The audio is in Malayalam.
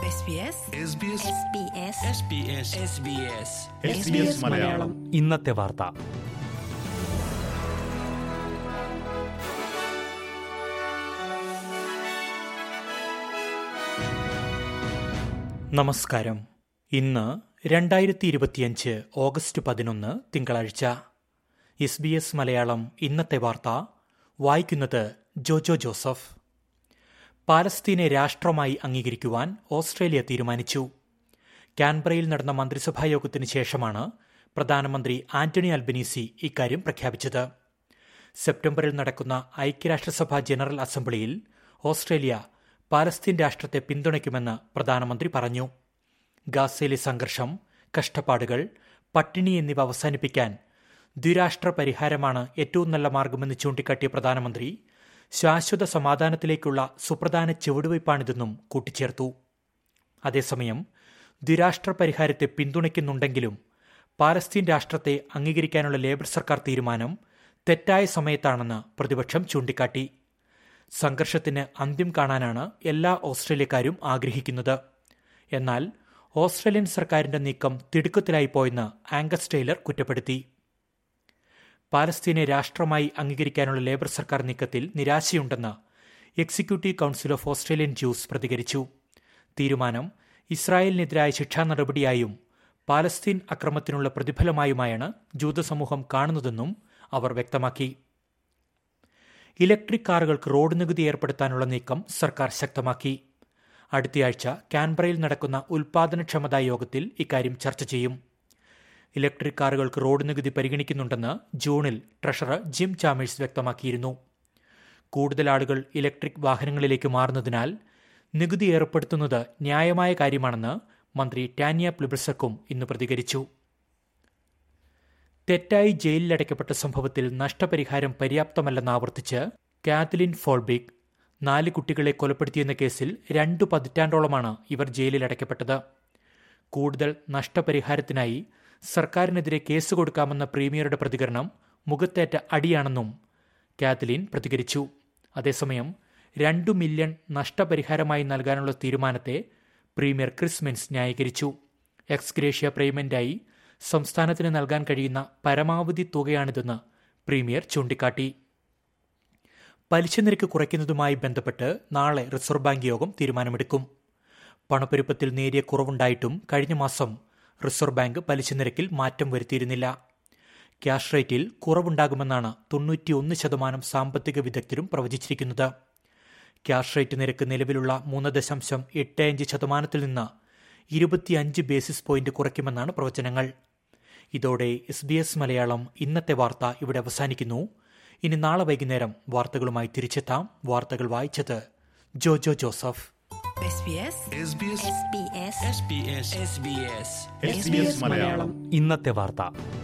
SBS SBS മലയാളം ഇന്നത്തെ വാർത്ത നമസ്കാരം ഇന്ന് രണ്ടായിരത്തി ഇരുപത്തിയഞ്ച് ഓഗസ്റ്റ് പതിനൊന്ന് തിങ്കളാഴ്ച എസ് ബി എസ് മലയാളം ഇന്നത്തെ വാർത്ത വായിക്കുന്നത് ജോജോ ജോസഫ് പാലസ്തീനെ രാഷ്ട്രമായി അംഗീകരിക്കുവാൻ ഓസ്ട്രേലിയ തീരുമാനിച്ചു കാൻബറയിൽ നടന്ന മന്ത്രിസഭാ യോഗത്തിന് ശേഷമാണ് പ്രധാനമന്ത്രി ആന്റണി അൽബനീസി ഇക്കാര്യം പ്രഖ്യാപിച്ചത് സെപ്റ്റംബറിൽ നടക്കുന്ന ഐക്യരാഷ്ട്രസഭ ജനറൽ അസംബ്ലിയിൽ ഓസ്ട്രേലിയ പാലസ്തീൻ രാഷ്ട്രത്തെ പിന്തുണയ്ക്കുമെന്ന് പ്രധാനമന്ത്രി പറഞ്ഞു ഗാസയിലെ സംഘർഷം കഷ്ടപ്പാടുകൾ പട്ടിണി എന്നിവ അവസാനിപ്പിക്കാൻ ദ്വിരാഷ്ട്ര പരിഹാരമാണ് ഏറ്റവും നല്ല മാർഗമെന്ന് ചൂണ്ടിക്കാട്ടിയ പ്രധാനമന്ത്രി ശാശ്വത സമാധാനത്തിലേക്കുള്ള സുപ്രധാന ചുവടുവയ്പ്പാണിതെന്നും കൂട്ടിച്ചേർത്തു അതേസമയം ദ്വിരാഷ്ട്ര പരിഹാരത്തെ പിന്തുണയ്ക്കുന്നുണ്ടെങ്കിലും പാലസ്തീൻ രാഷ്ട്രത്തെ അംഗീകരിക്കാനുള്ള ലേബർ സർക്കാർ തീരുമാനം തെറ്റായ സമയത്താണെന്ന് പ്രതിപക്ഷം ചൂണ്ടിക്കാട്ടി സംഘർഷത്തിന് അന്ത്യം കാണാനാണ് എല്ലാ ഓസ്ട്രേലിയക്കാരും ആഗ്രഹിക്കുന്നത് എന്നാൽ ഓസ്ട്രേലിയൻ സർക്കാരിന്റെ നീക്കം തിടുക്കത്തിലായി പോയെന്ന് ആംഗസ് ടൈലർ കുറ്റപ്പെടുത്തി പാലസ്തീനെ രാഷ്ട്രമായി അംഗീകരിക്കാനുള്ള ലേബർ സർക്കാർ നീക്കത്തിൽ നിരാശയുണ്ടെന്ന് executive council of Australian Jews പ്രതികരിച്ചു തീരുമാനം ഇസ്രായേലിനെതിരായ ശിക്ഷാ നടപടിയായും പാലസ്തീൻ അക്രമത്തിനുള്ള പ്രതിഫലമായുമായാണ് ജൂതസമൂഹം കാണുന്നതെന്നും അവർ വ്യക്തമാക്കി ഇലക്ട്രിക് കാറുകൾക്ക് റോഡ് നികുതി ഏർപ്പെടുത്താനുള്ള നീക്കം സർക്കാർ ശക്തമാക്കി അടുത്തയാഴ്ച കാൻബറയിൽ നടക്കുന്ന ഉൽപാദനക്ഷമതാ യോഗത്തിൽ ഇക്കാര്യം ചർച്ച ചെയ്യും ഇലക്ട്രിക് കാറുകൾക്ക് റോഡ് നികുതി പരിഗണിക്കുന്നുണ്ടെന്ന് ജൂണിൽ ട്രഷറർ ജിം ചാമേഴ്സ് വ്യക്തമാക്കിയിരുന്നു കൂടുതൽ ആളുകൾ ഇലക്ട്രിക് വാഹനങ്ങളിലേക്ക് മാറുന്നതിനാൽ നികുതി ഏർപ്പെടുത്തുന്നത് ന്യായമായ കാര്യമാണെന്ന് മന്ത്രി ടാനിയ പ്ലിബ്രിസക്കും ഇന്ന് പ്രതികരിച്ചു തെറ്റായി ജയിലിലടയ്ക്കപ്പെട്ട സംഭവത്തിൽ നഷ്ടപരിഹാരം പര്യാപ്തമല്ലെന്ന് ആവർത്തിച്ച് കാത്തലിൻ ഫോൾബിക് നാല് കുട്ടികളെ കൊലപ്പെടുത്തിയെന്ന കേസിൽ രണ്ടു പതിറ്റാണ്ടോളമാണ് ഇവർ ജയിലിൽ അടയ്ക്കപ്പെട്ടത് കൂടുതൽ നഷ്ടപരിഹാരത്തിനായി സർക്കാരിനെതിരെ കേസ് കൊടുക്കാമെന്ന പ്രീമിയറുടെ പ്രതികരണം മുഖത്തേറ്റ അടിയാണെന്നും കാത്തലിൻ പ്രതികരിച്ചു അതേസമയം രണ്ടു മില്യൺ നഷ്ടപരിഹാരമായി നൽകാനുള്ള തീരുമാനത്തെ പ്രീമിയർ ക്രിസ്മിൻസ് ന്യായീകരിച്ചു എക്സ്ഗ്രേഷ്യ പേയ്മെന്റായി സംസ്ഥാനത്തിന് നൽകാൻ കഴിയുന്ന പരമാവധി തുകയാണിതെന്ന് പ്രീമിയർ ചൂണ്ടിക്കാട്ടി പലിശ നിരക്ക് കുറയ്ക്കുന്നതുമായി ബന്ധപ്പെട്ട് നാളെ റിസർവ് ബാങ്ക് യോഗം തീരുമാനമെടുക്കും പണപ്പെരുപ്പത്തിൽ നേരിയ കുറവുണ്ടായിട്ടും കഴിഞ്ഞ മാസം റിസർവ് ബാങ്ക് പലിശ നിരക്കിൽ മാറ്റം വരുത്തിയിരുന്നില്ല ക്യാഷ് റേറ്റിൽ കുറവുണ്ടാകുമെന്നാണ് തൊണ്ണൂറ്റിയൊന്ന് ശതമാനം സാമ്പത്തിക വിദഗ്ധരും പ്രവചിച്ചിരിക്കുന്നത് ക്യാഷ് റേറ്റ് നിരക്ക് നിലവിലുള്ള മൂന്ന് ദശാംശം എട്ട് അഞ്ച് ശതമാനത്തിൽ നിന്ന് ഇരുപത്തിയഞ്ച് ബേസിസ് പോയിന്റ് കുറയ്ക്കുമെന്നാണ് പ്രവചനങ്ങൾ ഇതോടെ എസ് ബി എസ് മലയാളം ഇന്നത്തെ വാർത്ത ഇവിടെ അവസാനിക്കുന്നു ഇനി നാളെ വൈകുന്നേരം വാർത്തകളുമായി തിരിച്ചെത്താം വാർത്തകൾ വായിച്ചത് ജോജോ ജോസഫ് SBS മലയാളം ഇന്നത്തെ വാർത്ത